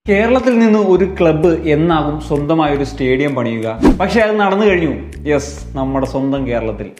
കേരളത്തിൽ നിന്ന് ഒരു ക്ലബ്ബ് എന്നാകും സ്വന്തമായ ഒരു സ്റ്റേഡിയം പണിയുക പക്ഷെ അത് നടന്നു കഴിഞ്ഞു യെസ് നമ്മുടെ സ്വന്തം കേരളത്തിൽ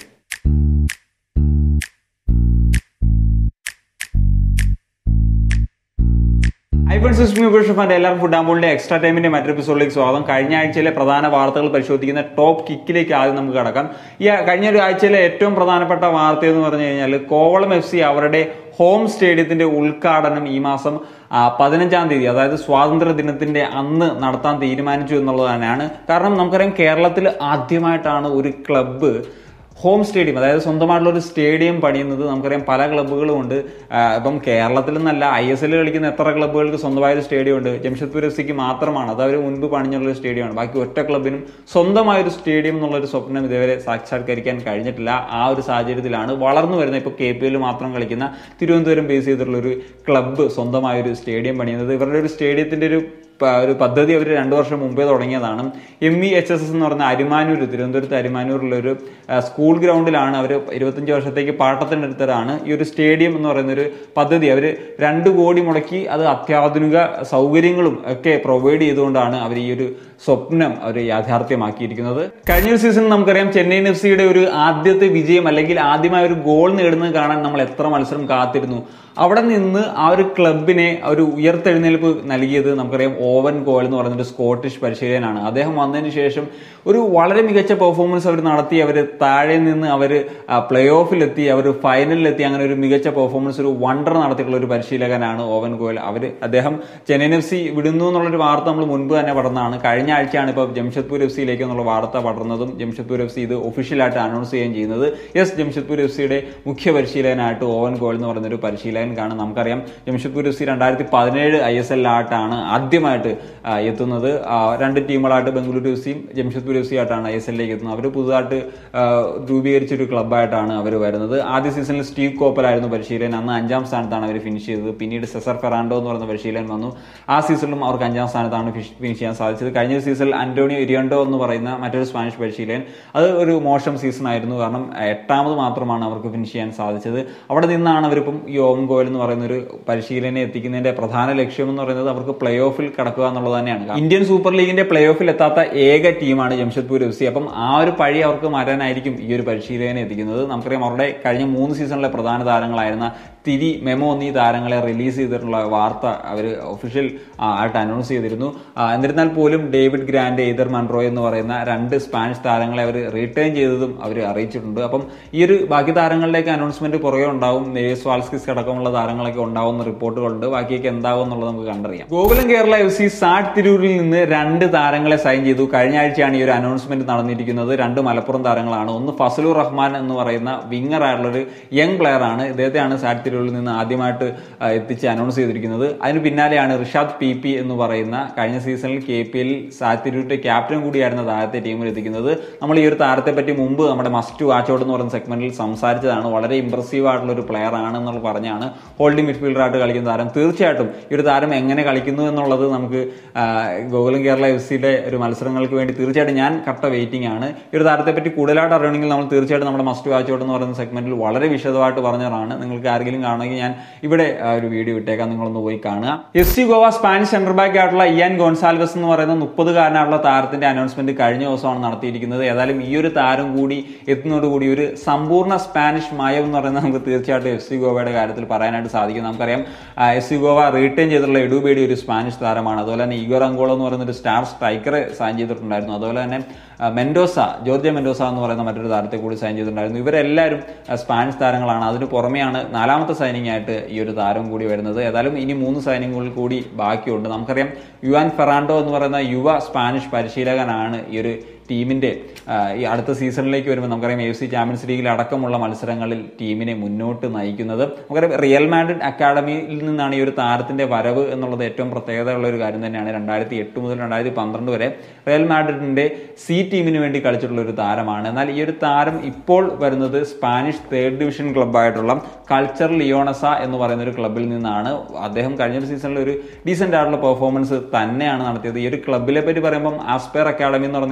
ഐഫോൺ സിസ്റ്റം യൂബർഷഫാന്റെ എല്ലാവർക്കും ഫുഡ് ആമ്പോളിന്റെ എക്സ്ട്രാ ടൈമിന്റെ മറ്റൊരു എപ്പിസോഡിലേക്ക് സ്വാഗതം കഴിഞ്ഞ ആഴ്ചയിലെ പ്രധാന വാർത്തകൾ പരിശോധിക്കുന്ന ടോപ്പ് കിക്കിലേക്ക് ആദ്യം നമുക്ക് കടക്കാം ഈ കഴിഞ്ഞ ഒരു ആഴ്ചയിലെ ഏറ്റവും പ്രധാനപ്പെട്ട വാർത്ത എന്ന് പറഞ്ഞു കഴിഞ്ഞാൽ കോവളം എഫ് സി അവരുടെ ഹോം സ്റ്റേഡിയത്തിന്റെ ഉദ്ഘാടനം ഈ മാസം ആ, പതിനഞ്ചാം തീയതി അതായത് സ്വാതന്ത്ര്യ ദിനത്തിന്റെ അന്ന് നടത്താൻ തീരുമാനിച്ചു എന്നുള്ളത് തന്നെയാണ് കാരണം നമുക്കറിയാം കേരളത്തിൽ ആദ്യമായിട്ടാണ് ഒരു ക്ലബ്ബ് ഹോം സ്റ്റേഡിയം അതായത് സ്വന്തമായിട്ടുള്ള ഒരു സ്റ്റേഡിയം പണിയുന്നത് നമുക്കറിയാം പല ക്ലബ്ബുകളും ഉണ്ട് ആ, ഇപ്പം കേരളത്തിൽ നിന്നല്ല ഐ എസ് എൽ കളിക്കുന്ന എത്ര ക്ലബ്ബുകൾക്ക് സ്വന്തമായ ഒരു സ്റ്റേഡിയം ഉണ്ട് ജംഷഡ്പൂർ എഫ് സിക്ക് മാത്രമാണ് അത് അവർ മുൻപ് പണിഞ്ഞുള്ള ഒരു സ്റ്റേഡിയമാണ് ബാക്കി ഒറ്റ ക്ലബിനും സ്വന്തമായ ഒരു സ്റ്റേഡിയം എന്നുള്ള ഒരു സ്വപ്നം ഇതുവരെ സാക്ഷാത്കരിക്കാൻ കഴിഞ്ഞിട്ടില്ല ആ ഒരു സാഹചര്യത്തിലാണ് വളർന്നു വരുന്ന ഇപ്പോൾ കെ പി എല്ലിൽ മാത്രം കളിക്കുന്ന തിരുവനന്തപുരം ബേസ് ചെയ്തിട്ടുള്ള ഒരു ക്ലബ്ബ് സ്വന്തമായ ഒരു സ്റ്റേഡിയം പണിയുന്നത് ഇവരുടെ ഒരു സ്റ്റേഡിയത്തിന്റെ ഒരു പ- ഒരു പദ്ധതി അവർ രണ്ടു വർഷം മുമ്പേ തുടങ്ങിയതാണ് M E H S S എന്ന് പറഞ്ഞ അരിമാനൂർ തിരുവനന്തപുരത്ത് അരിമാനൂരിലുള്ള ഒരു ആ, സ്കൂൾ ഗ്രൗണ്ടിലാണ് അവർ ഇരുപത്തഞ്ച് വർഷത്തേക്ക് പാട്ടത്തിനെടുത്തതാണ് ഈ ഒരു സ്റ്റേഡിയം എന്ന് പറയുന്ന ഒരു പദ്ധതി അവർ രണ്ട് കോടി മുടക്കി അത് അത്യാധുനിക സൗകര്യങ്ങളും ഒക്കെ പ്രൊവൈഡ് ചെയ്തുകൊണ്ടാണ് അവർ ഈ ഒരു സ്വപ്നം അവർ യാഥാർത്ഥ്യമാക്കിയിരിക്കുന്നത് കഴിഞ്ഞ ഒരു സീസണിൽ നമുക്കറിയാം ചെന്നൈയിൻ എഫ് സിയുടെ ഒരു ആദ്യത്തെ വിജയം അല്ലെങ്കിൽ ആദ്യമായ ഒരു ഗോൾ നേടുന്നത് കാണാൻ നമ്മൾ എത്ര മത്സരം കാത്തിരുന്നു അവിടെ നിന്ന് ആ ഒരു ക്ലബിനെ ഒരു ഉയർത്തെഴുന്നേൽപ്പ് നൽകിയത് നമുക്കറിയാം ഓവൻ കോൾ എന്ന് പറയുന്ന ഒരു സ്കോട്ടിഷ് പരിശീലകനാണ് അദ്ദേഹം വന്നതിന് ശേഷം ഒരു വളരെ മികച്ച പെർഫോമൻസ് അവർ നടത്തി അവർ താഴെ നിന്ന് അവർ പ്ലേ ഓഫിലെത്തി അവർ ഫൈനലിലെത്തി അങ്ങനെ ഒരു മികച്ച പെർഫോമൻസ് ഒരു വണ്ടർ നടത്തിയിട്ടുള്ള ഒരു പരിശീലകനാണ് ഓവൻ ഗോയൽ അവർ അദ്ദേഹം ചെന്നൈയിൻ എഫ് സി വിടുന്നു എന്നുള്ളൊരു വാർത്ത നമ്മൾ മുൻപ് തന്നെ പടർന്നതാണ് കഴിഞ്ഞ ആഴ്ചയാണ് ഇപ്പോൾ ജംഷഡ്പൂർ എഫ് സിയിലേക്ക് എന്നുള്ള വാർത്ത പടർന്നതും ജംഷഡ്പൂർ എഫ് സി ഇത് ഒഫീഷ്യലായിട്ട് അനൗൺസ് ചെയ്യുകയും ചെയ്യുന്നത് യെസ് ജംഷഡ്പൂർ എഫ് സിയുടെ മുഖ്യ പരിശീലകനായിട്ട് ഓവൻ ഗോൾ എന്ന് പറയുന്ന ഒരു പരിശീലകൻ കാണും നമുക്കറിയാം ജംഷഡ്പൂർ എഫ് സി രണ്ടായിരത്തി പതിനേഴ് ഐ എസ് എൽ ആയിട്ടാണ് ആദ്യമായിട്ട് ആ, എത്തുന്നത് ആ, രണ്ട് ടീമുകളായിട്ട് ബംഗളൂരു എഫ് സിയും ജംഷഡ്പൂർ എഫ് സി ആയിട്ടാണ് ഐ എസ് എല്ലിലേക്ക് എത്തുന്നത് അവർ പുതുതായിട്ട് ആ, രൂപീകരിച്ച ഒരു ക്ലബ്ബായിട്ടാണ് അവർ വരുന്നത് ആദ്യ സീസണിൽ സ്റ്റീവ് കോപ്പലായിരുന്നു പരിശീലകൻ അന്ന് അഞ്ചാം സ്ഥാനത്താണ് അവർ ഫിനിഷ് ചെയ്തത് പിന്നീട് സെസർ ഫെറാൻഡോ എന്ന് പറയുന്ന പരിശീലകൻ വന്നു ആ സീസണിലും അവർക്ക് അഞ്ചാം സ്ഥാനത്താണ് ഫിനിഷ് ചെയ്യാൻ സാധിച്ചത് കഴിഞ്ഞ സീസണിൽ അന്റോണിയോ ഇരിയണ്ടോ എന്ന് പറയുന്ന മറ്റൊരു സ്പാനിഷ് പരിശീലകൻ അത് ഒരു മോശം സീസൺ ആയിരുന്നു കാരണം എട്ടാമത് മാത്രമാണ് അവർക്ക് ഫിനിഷ് ചെയ്യാൻ സാധിച്ചത് അവിടെ നിന്നാണ് അവരിപ്പം ഈ ഓം ഗോയൽ എന്ന് പറയുന്ന ഒരു പരിശീലനെ എത്തിക്കുന്നതിന്റെ പ്രധാന ലക്ഷ്യം എന്ന് പറയുന്നത് അവർക്ക് പ്ലേ ഓഫിൽ കടക്കുക എന്നുള്ളത് തന്നെയാണ് ഇന്ത്യൻ സൂപ്പർ ലീഗിന്റെ പ്ലേ ഓഫിൽ എത്താത്ത ഏക ടീമാണ് ജംഷഡ്പൂർ എഫ് സി അപ്പം ആ ഒരു പഴി അവർക്ക് മാറ്റാനായിരിക്കും ഈ ഒരു പരിശീലകനെ എത്തിക്കുന്നത് നമുക്കറിയാം അവരുടെ കഴിഞ്ഞ മൂന്ന് സീസണിലെ പ്രധാന താരങ്ങളായിരുന്ന തിരി മെമോ എന്നീ താരങ്ങളെ റിലീസ് ചെയ്തിട്ടുള്ള വാർത്ത അവർ ഒഫീഷ്യൽ ആയിട്ട് അനൗൺസ് ചെയ്തിരുന്നു ആ, എന്നിരുന്നാൽ പോലും ഡേവിഡ് ഗ്രാൻഡ് എയ്തർ മൺറോ എന്ന് പറയുന്ന രണ്ട് സ്പാനിഷ് താരങ്ങളെ അവർ റിട്ടേൺ ചെയ്തതും അവർ അറിയിച്ചിട്ടുണ്ട് അപ്പം ഈ ഒരു ബാക്കി താരങ്ങളിലേക്ക് അനൗൺസ്മെന്റ് പുറകെ ഉണ്ടാവും നേസ് വാൾസ്കിസ് അടക്കമുള്ള താരങ്ങളൊക്കെ ഉണ്ടാവുന്ന റിപ്പോർട്ടുകളുണ്ട് ബാക്കിയൊക്കെ എന്താവും എന്നുള്ളത് നമുക്ക് കണ്ടറിയാം Gokulam Kerala F C SAT തിരൂരിൽ നിന്ന് രണ്ട് താരങ്ങളെ സൈൻ ചെയ്തു കഴിഞ്ഞ ആഴ്ചയാണ് ഈ ഒരു അനൗൺസ്മെന്റ് നടന്നിരിക്കുന്നത് രണ്ട് മലപ്പുറം താരങ്ങളാണ് ഒന്ന് ഫസലുർ റഹ്മാൻ എന്ന് പറയുന്ന വിങ്ങർ ആയിട്ടുള്ള ഒരു യങ് പ്ലെയർ ആണ് ഇദ്ദേഹത്തെയാണ് സാറ്റ് തിരൂരിൽ നിന്ന് ആദ്യമായിട്ട് ആ, എത്തിച്ച് അനൗൺസ് ചെയ്തിരിക്കുന്നത് അതിന് പിന്നാലെയാണ് റിഷാദ് പി പി എന്ന് പറയുന്ന കഴിഞ്ഞ സീസണിൽ കെ പി എൽ സാറ്റ് തിരൂരിന്റെ ക്യാപ്റ്റൻ കൂടിയായിരുന്ന താരത്തെ ടീമിൽ എത്തിക്കുന്നത് നമ്മൾ ഈ ഒരു താരത്തെ പറ്റി മുമ്പ് നമ്മുടെ മസ്റ്റ് വാച്ചൗട്ട് എന്ന് പറയുന്ന സെഗ്മെന്റിൽ സംസാരിച്ചതാണ് വളരെ ഇംപ്രസീവ് ആയിട്ടുള്ള ഒരു പ്ലെയർ ആണ് എന്നുള്ള പറഞ്ഞാണ് ഹോൾഡിംഗ് മിഡ്ഫീൽഡർ ആയിട്ട് കളിക്കുന്ന താരം തീർച്ചയായിട്ടും ഈ ഒരു താരം എങ്ങനെ കളിക്കുന്നു എന്നുള്ളത് നമുക്ക് ആ, ഗോകുലം കേരള എഫ് സിയുടെ ഒരു മത്സരങ്ങൾക്ക് വേണ്ടി തീർച്ചയായിട്ടും ഞാൻ കട്ട വെയിറ്റിംഗ് ആണ് ഈ ഒരു താരത്തെ പറ്റി കൂടുതലായിട്ട് അറിയണമെങ്കിൽ നമ്മൾ തീർച്ചയായിട്ടും നമ്മുടെ മസ്റ്റ് വാച്ചൗട്ട് എന്ന് പറയുന്ന സെഗ്മെന്റിൽ വളരെ വിശദമായിട്ട് പറഞ്ഞതാണ് നിങ്ങൾക്ക് ആരെങ്കിലും കാണണമെങ്കിൽ ഞാൻ ഇവിടെ ആ, ഒരു വീഡിയോ ഇട്ടേക്കാം നിങ്ങളൊന്ന് പോയി കാണുക S C Goa Spanish centre back ആയിട്ടുള്ള ഇയാൻ ഗോൺസാൽവസ് എന്ന് പറയുന്ന മുപ്പതുകാരനായിട്ടുള്ള താരത്തിന്റെ അനൗൺസ്മെന്റ് കഴിഞ്ഞ ദിവസമാണ് നടത്തിയിരിക്കുന്നത് ഏതായാലും ഈ ഒരു താരം കൂടി എത്തുന്നതോടുകൂടി ഒരു സമ്പൂർണ്ണ സ്പാനിഷ് മയം എന്ന് പറയുന്നത് നമുക്ക് തീർച്ചയായിട്ടും എഫ് സി ഗോവയുടെ കാര്യത്തിൽ പറയാനായിട്ട് സാധിക്കും നമുക്കറിയാം എഫ് സി ഗോവ റീറ്റേൺ ചെയ്തിട്ടുള്ള എഡുബേഡി ഒരു സ്പാനിഷ് താരമാണ് അതുപോലെ തന്നെ ഇഗോർ അങ്കോളോ എന്ന് പറയുന്ന ഒരു സ്റ്റാർ സ്ട്രൈക്കറെ സൈൻ ചെയ്തിട്ടുണ്ടായിരുന്നു അതുപോലെ തന്നെ ആ, മെൻഡോസ ജോർജിയ മെൻഡോസ എന്ന് പറയുന്ന മറ്റൊരു താരത്തെ കൂടി സൈൻ ചെയ്തിട്ടുണ്ടായിരുന്നു ഇവരെല്ലാവരും ആ, സ്പാനിഷ് താരങ്ങളാണ് അതിന് പുറമെയാണ് നാലാമത്തെ സൈനിങ് ആയിട്ട് ഈ ഒരു താരം കൂടി വരുന്നത് ഏതായാലും ഇനി മൂന്ന് സൈനിങ്ങുകൾ കൂടി ബാക്കിയുണ്ട് നമുക്കറിയാം യുവാൻ ഫെറാൻഡോ എന്ന് പറയുന്ന യുവ സ്പാനിഷ് പരിശീലകനാണ് ഈ ഒരു ടീമിന്റെ ആ, ഈ അടുത്ത സീസണിലേക്ക് വരുമ്പോൾ നമുക്കറിയാം എഫ് സി ചാമ്പ്യൻസ് ലീഗിൽ അടക്കമുള്ള മത്സരങ്ങളിൽ ടീമിനെ മുന്നോട്ട് നയിക്കുന്നത് നമുക്കറിയാം റിയൽ മാഡ്രിഡ് അക്കാഡമിയിൽ നിന്നാണ് ഈ ഒരു താരത്തിന്റെ വരവ് എന്നുള്ളത് ഏറ്റവും പ്രത്യേകതയുള്ള ഒരു കാര്യം തന്നെയാണ് രണ്ടായിരത്തി എട്ട് മുതൽ രണ്ടായിരത്തി പന്ത്രണ്ട് വരെ റിയൽ മാഡ്രിഡിന്റെ സി ടീമിന് വേണ്ടി കളിച്ചിട്ടുള്ള ഒരു താരമാണ് എന്നാൽ ഈ ഒരു താരം ഇപ്പോൾ വരുന്നത് സ്പാനിഷ് തേർഡ് ഡിവിഷൻ ക്ലബ്ബായിട്ടുള്ള കൾച്ചർ ലിയോണസ എന്ന് പറയുന്ന ഒരു ക്ലബിൽ നിന്നാണ് അദ്ദേഹം കഴിഞ്ഞ ഒരു സീസണിൽ ഒരു ഡീസെന്റ് ആയിട്ടുള്ള പെർഫോമൻസ് തന്നെയാണ് നടത്തിയത് ഈ ഒരു ക്ലബിലെ പറ്റി പറയുമ്പം ആസ്പെയർ അക്കാഡമി എന്ന് പറയുന്ന ഏഷ്യയിലെ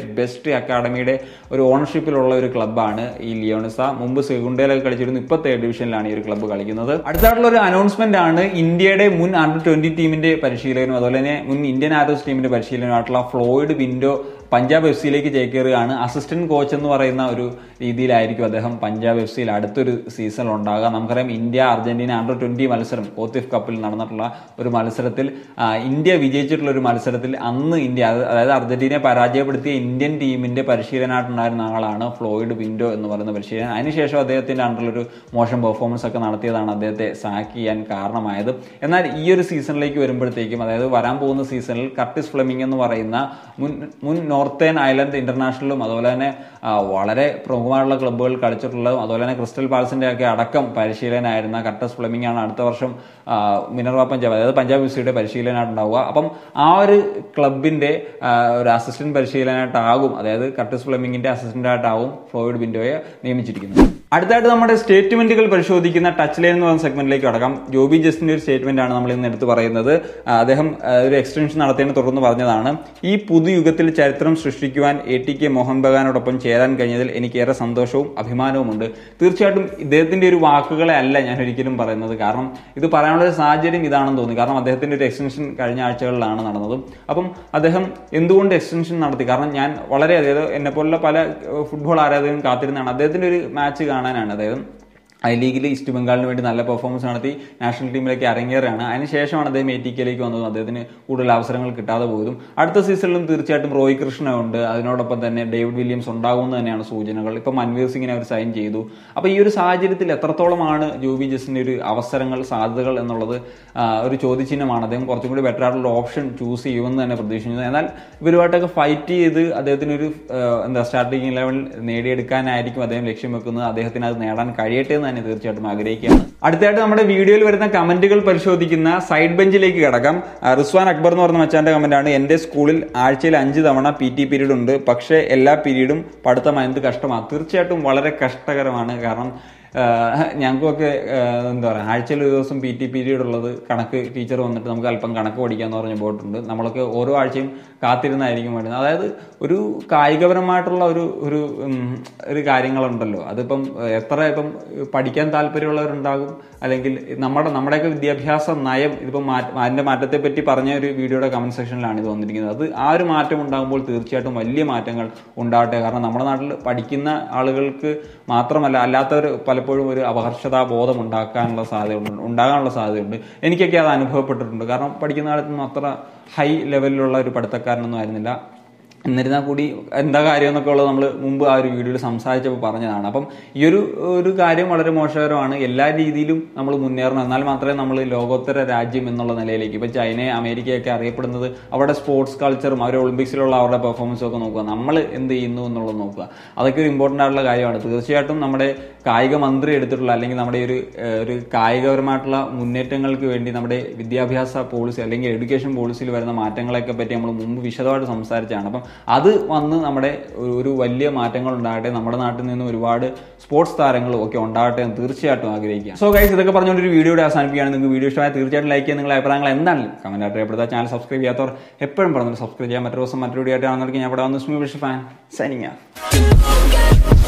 ബെസ്റ്റ് അക്കാഡമിയുടെ ഒരു ഓണർഷിപ്പിലുള്ള ഒരു ക്ലബ്ബാണ് ഈ ലിയോണിസ മുമ്പ് സെഗുണ്ടയിലൊക്കെ കളിച്ചിരുന്നു ഇപ്പോൾ തേർഡ് ഡിവിഷനിലാണ് ഈ ഒരു ക്ലബ്ബ് കളിക്കുന്നത് അടുത്തായിട്ടുള്ള ഒരു അനൗൺസ്മെന്റ് ആണ് ഇന്ത്യയുടെ മുൻ അണ്ടർ ട്വന്റി ടീമിന്റെ പരിശീലകനും അതുപോലെ തന്നെ മുൻ ഇന്ത്യൻ ആരോസ് ടീമിന്റെ പരിശീലനമായിട്ടുള്ള ഫ്ലോയിഡ് വിൻഡോ പഞ്ചാബ് എഫ് സിയിലേക്ക് ചേക്കേറുകയാണ് അസിസ്റ്റന്റ് കോച്ച് എന്ന് പറയുന്ന ഒരു രീതിയിലായിരിക്കും അദ്ദേഹം പഞ്ചാബ് എഫ് സിയിൽ അടുത്തൊരു സീസൺ ഉണ്ടാകുക നമുക്കറിയാം ഇന്ത്യ അർജന്റീന അണ്ടർ ട്വന്റി മത്സരം കോത്തിഫ് കപ്പിൽ നടന്നിട്ടുള്ള ഒരു മത്സരത്തിൽ ആ, ഇന്ത്യ വിജയിച്ചിട്ടുള്ള ഒരു മത്സരത്തിൽ അന്ന് ഇന്ത്യ അത് അതായത് അർജന്റീനയെ പരാജയപ്പെടുത്തിയ ഇന്ത്യൻ ടീമിന്റെ പരിശീലനമായിട്ടുണ്ടായിരുന്ന ആളാണ് ഫ്ലോയിഡ് വിൻഡോ എന്ന് പറയുന്ന പരിശീലനം അതിനുശേഷം അദ്ദേഹത്തിന്റെ അണ്ടറിലൊരു മോശം പെർഫോമൻസ് ഒക്കെ നടത്തിയതാണ് അദ്ദേഹത്തെ സാക്ക് ചെയ്യാൻ കാരണമായത് എന്നാൽ ഈ ഒരു സീസണിലേക്ക് വരുമ്പോഴത്തേക്കും അതായത് വരാൻ പോകുന്ന സീസണിൽ കർട്ടിസ് ഫ്ലെമിംഗ് എന്ന് പറയുന്ന മുൻ മുൻ നോർത്തേൺ ഐലൻഡ് ഇന്റർനാഷണലും അതുപോലെ തന്നെ ആ, വളരെ പ്രമുഖമായുള്ള ക്ലബ്ബുകൾ കളിച്ചിട്ടുള്ളതും അതുപോലെ തന്നെ ക്രിസ്റ്റൽ പാലസിന്റെ ഒക്കെ അടക്കം പരിശീലനായിരുന്ന കർട്ടസ് ഫ്ലെമിംഗ് ആണ് അടുത്ത വർഷം ആ, മിനർവ പഞ്ചാബ് അതായത് പഞ്ചാബ് എഫ് സിയുടെ പരിശീലനമായിട്ടുണ്ടാവുക അപ്പം ആ ഒരു ക്ലബിന്റെ ആ, ഒരു അസിസ്റ്റന്റ് പരിശീലനമായിട്ടാകും അതായത് കർട്ടസ് ഫ്ലെമിംഗിന്റെ അസിസ്റ്റന്റ് ആയിട്ടാവും ഫ്ലോയിഡ് വിൻഡോയെ നിയമിച്ചിരിക്കുന്നത് അടുത്തായിട്ട് നമ്മുടെ സ്റ്റേറ്റ്മെന്റുകൾ പരിശോധിക്കുന്ന ടച്ച് ലൈൻ എന്ന് പറയുന്ന സെഗ്മെന്റിലേക്ക് കടക്കാം ജോബി ജസ്റ്റിന്റെ ഒരു സ്റ്റേറ്റ്മെന്റ് ആണ് നമ്മൾ ഇന്ന് എടുത്ത് പറയുന്നത് ആ, അദ്ദേഹം ആ, ഒരു എക്സ്റ്റൻഷൻ നടത്തിയതിനെ തുടർന്ന് പറഞ്ഞതാണ് ഈ പുതുയുഗത്തിൽ ചരിത്രം സൃഷ്ടിക്കുവാൻ എ ടി കെ മോഹൻ ബഗാനോടൊപ്പം ചേരാൻ കഴിഞ്ഞതിൽ എനിക്ക് ഏറെ സന്തോഷവും അഭിമാനവുമുണ്ട് തീർച്ചയായിട്ടും ഇദ്ദേഹത്തിന്റെ ഒരു വാക്കുകളെ അല്ല ഞാൻ ഒരിക്കലും പറയുന്നത് കാരണം ഇത് പറയാനുള്ള ഒരു സാഹചര്യം ഇതാണെന്ന് തോന്നി കാരണം അദ്ദേഹത്തിന്റെ ഒരു എക്സ്റ്റൻഷൻ കഴിഞ്ഞ ആഴ്ചകളിലാണ് നടന്നതും അപ്പം അദ്ദേഹം എന്തുകൊണ്ട് എക്സ്റ്റൻഷൻ നടത്തി കാരണം ഞാൻ വളരെ അതായത് എന്നെ പോലുള്ള പല ഏഹ്, ഫുട്ബോൾ ആരാധകരും കാത്തിരുന്നതാണ് അദ്ദേഹത്തിന്റെ ഒരു മാച്ച് കാണാനാണ് അതായത് ഐ ലീഗിൽ ഈസ്റ്റ് ബംഗാളിന് വേണ്ടി നല്ല പെർഫോമൻസ് നടത്തി നാഷണൽ ടീമിലേക്ക് അരങ്ങേറുകയാണ് അതിനുശേഷമാണ് അദ്ദേഹം എ ടി കെയിലേക്ക് വന്നതും അദ്ദേഹത്തിന് കൂടുതൽ അവസരങ്ങൾ കിട്ടാതെ പോയതും അടുത്ത സീസണിലും തീർച്ചയായിട്ടും റോയ് കൃഷ്ണ ഉണ്ട് അതിനോടൊപ്പം തന്നെ ഡേവിഡ് വില്യംസ് ഉണ്ടാകുമെന്ന് തന്നെയാണ് സൂചനകൾ ഇപ്പം മൻവീർ സിംഗിനെ അവർ സൈൻ ചെയ്തു അപ്പോൾ ഈ ഒരു സാഹചര്യത്തിൽ എത്രത്തോളമാണ് ജോബി ജസ്റ്റിന്റെ ഒരു അവസരങ്ങൾ സാധ്യതകൾ എന്നുള്ളത് ആ, ഒരു ചോദ്യചിഹ്നമാണ് അദ്ദേഹം കുറച്ചും കൂടി ബെറ്റർ ആയിട്ടുള്ള ഓപ്ഷൻ ചൂസ് ചെയ്യുമെന്ന് തന്നെ പ്രതീക്ഷിക്കുന്നു എന്നാൽ ഇവരുമായിട്ടൊക്കെ ഫൈറ്റ് ചെയ്ത് അദ്ദേഹത്തിന് ഒരു എന്താ സ്റ്റാർട്ടിംഗ് ലെവൽ നേടിയെടുക്കാനായിരിക്കും അദ്ദേഹം ലക്ഷ്യം വെക്കുന്നത് അദ്ദേഹത്തിന് അത് നേടാൻ കഴിയട്ടെ എന്ന് തന്നെ തീർച്ചയായിട്ടും ആഗ്രഹിക്കുകയാണ് അടുത്തായിട്ട് നമ്മുടെ വീഡിയോയിൽ വരുന്ന കമന്റുകൾ പരിശോധിക്കുന്ന സൈഡ് ബെഞ്ചിലേക്ക് കിടക്കാം ആ, റിസ്വാൻ അക്ബർ എന്ന് പറഞ്ഞ മച്ചാന്റെ കമന്റ് ആണ് എന്റെ സ്കൂളിൽ ആഴ്ചയിൽ അഞ്ച് തവണ പി ടി പീരീഡ് ഉണ്ട് പക്ഷേ എല്ലാ പീരീഡും പഠിത്തമായത് കഷ്ടമാണ് തീർച്ചയായിട്ടും വളരെ കഷ്ടകരമാണ് കാരണം ആഹ് ഞങ്ങൾക്കൊക്കെ ആഹ് എന്താ പറയുക ആഴ്ചയിൽ ഒരു ദിവസം പി ടി പീരീഡ് ഉള്ളത് കണക്ക് ടീച്ചർ വന്നിട്ട് നമുക്ക് അല്പം കണക്ക് പഠിക്കാന്ന് പറഞ്ഞ് പോയിട്ടുണ്ട് നമ്മളൊക്കെ ഓരോ ആഴ്ചയും കാത്തിരുന്നായിരിക്കും വേണ്ടത് അതായത് ഒരു കായികപരമായിട്ടുള്ള ഒരു ഒരു ഉം, ഒരു കാര്യങ്ങളുണ്ടല്ലോ അതിപ്പം ഏഹ്, എത്ര ഇപ്പം പഠിക്കാൻ താല്പര്യമുള്ളവരുണ്ടാകും അല്ലെങ്കിൽ നമ്മുടെ നമ്മുടെയൊക്കെ വിദ്യാഭ്യാസ നയം ഇതിപ്പം മാറ്റ അതിന്റെ മാറ്റത്തെ പറ്റി പറഞ്ഞ ഒരു വീഡിയോയുടെ കമന്റ് സെക്ഷനിലാണ് ഇത് വന്നിരിക്കുന്നത് അത് ആ ഒരു മാറ്റം ഉണ്ടാകുമ്പോൾ തീർച്ചയായിട്ടും വലിയ മാറ്റങ്ങൾ ഉണ്ടാവട്ടെ കാരണം നമ്മുടെ നാട്ടിൽ പഠിക്കുന്ന ആളുകൾക്ക് മാത്രമല്ല അല്ലാത്തവർ പലപ്പോഴും ഒരു അപഹർഷതാ ബോധം ഉണ്ടാക്കാനുള്ള സാധ്യതയുണ്ട് ഉണ്ടാകാനുള്ള സാധ്യതയുണ്ട് എനിക്കൊക്കെ അത് അനുഭവപ്പെട്ടിട്ടുണ്ട് കാരണം പഠിക്കുന്ന കാലത്തൊന്നും അത്ര ഹൈ ലെവലിലുള്ള ഒരു പഠിത്തക്കാരനൊന്നും ആയിരുന്നില്ല എന്നിരുന്നാൽ കൂടി എന്താ കാര്യം എന്നൊക്കെ ഉള്ളത് നമ്മൾ മുമ്പ് ആ ഒരു വീഡിയോയിൽ സംസാരിച്ചപ്പോൾ പറഞ്ഞതാണ് അപ്പം ഈ ഒരു ഒരു കാര്യം വളരെ മോശകരമാണ് എല്ലാ രീതിയിലും നമ്മൾ മുന്നേറണം എന്നാൽ മാത്രമേ നമ്മൾ ലോകോത്തര രാജ്യം എന്നുള്ള നിലയിലേക്ക് ഇപ്പം ചൈന അമേരിക്കയൊക്കെ അറിയപ്പെടുന്നത് അവരുടെ സ്പോർട്സ് കൾച്ചറും അവർ ഒളിമ്പിക്സിലുള്ള അവരുടെ പെർഫോമൻസും ഒക്കെ നോക്കുക നമ്മൾ എന്ത് ചെയ്യുന്നു എന്നുള്ളത് നോക്കുക അതൊക്കെ ഒരു ഇമ്പോർട്ടൻ്റ് ആയിട്ടുള്ള കാര്യമാണ് തീർച്ചയായിട്ടും നമ്മുടെ കായിക മന്ത്രി എടുത്തിട്ടുള്ള അല്ലെങ്കിൽ നമ്മുടെ ഈ ഒരു ഏഹ്, ഒരു കായികപരമായിട്ടുള്ള മുന്നേറ്റങ്ങൾക്ക് വേണ്ടി നമ്മുടെ വിദ്യാഭ്യാസ പോളിസി അല്ലെങ്കിൽ എഡ്യൂക്കേഷൻ പോളിസിയിൽ വരുന്ന മാറ്റങ്ങളെയൊക്കെ പറ്റി നമ്മൾ മുമ്പ് വിശദമായിട്ട് സംസാരിച്ചാണ് അപ്പം അത് വന്ന് നമ്മുടെ ഒരു- ഒരു വലിയ മാറ്റങ്ങൾ ഉണ്ടാകട്ടെ നമ്മുടെ നാട്ടിൽ നിന്ന് ഒരുപാട് സ്പോർട്സ് താരങ്ങളും ഒക്കെ ഉണ്ടാകട്ടെ എന്ന് തീർച്ചയായിട്ടും ആഗ്രഹിക്കുക സോ ഗൈസ് ഇതൊക്കെ പറഞ്ഞുകൊണ്ട് ഒരു വീഡിയോയുടെ അവസാനിപ്പിക്കുകയാണ് നിങ്ങൾക്ക് വീഡിയോ ഇഷ്ടമായ തീർച്ചയായിട്ടും ലൈക്ക് ചെയ്യുക നിങ്ങളുടെ അഭിപ്രായങ്ങൾ എന്താണെങ്കിലും കമന്റ് ആയിട്ട് രേഖപ്പെടുത്തുക ചാനൽ സബ്സ്ക്രൈബ് ചെയ്യാത്തവർ എപ്പോഴും പറഞ്ഞു സബ്സ്ക്രൈബ് ചെയ്യാൻ മറ്റൊരു ദിവസം മറ്റൊരു വീഡിയോ ആയിട്ടാണെന്നൊക്കെ ഞാൻ ഇവിടെ വന്ന് സ്മീ ഫാൻ സൈനിങ്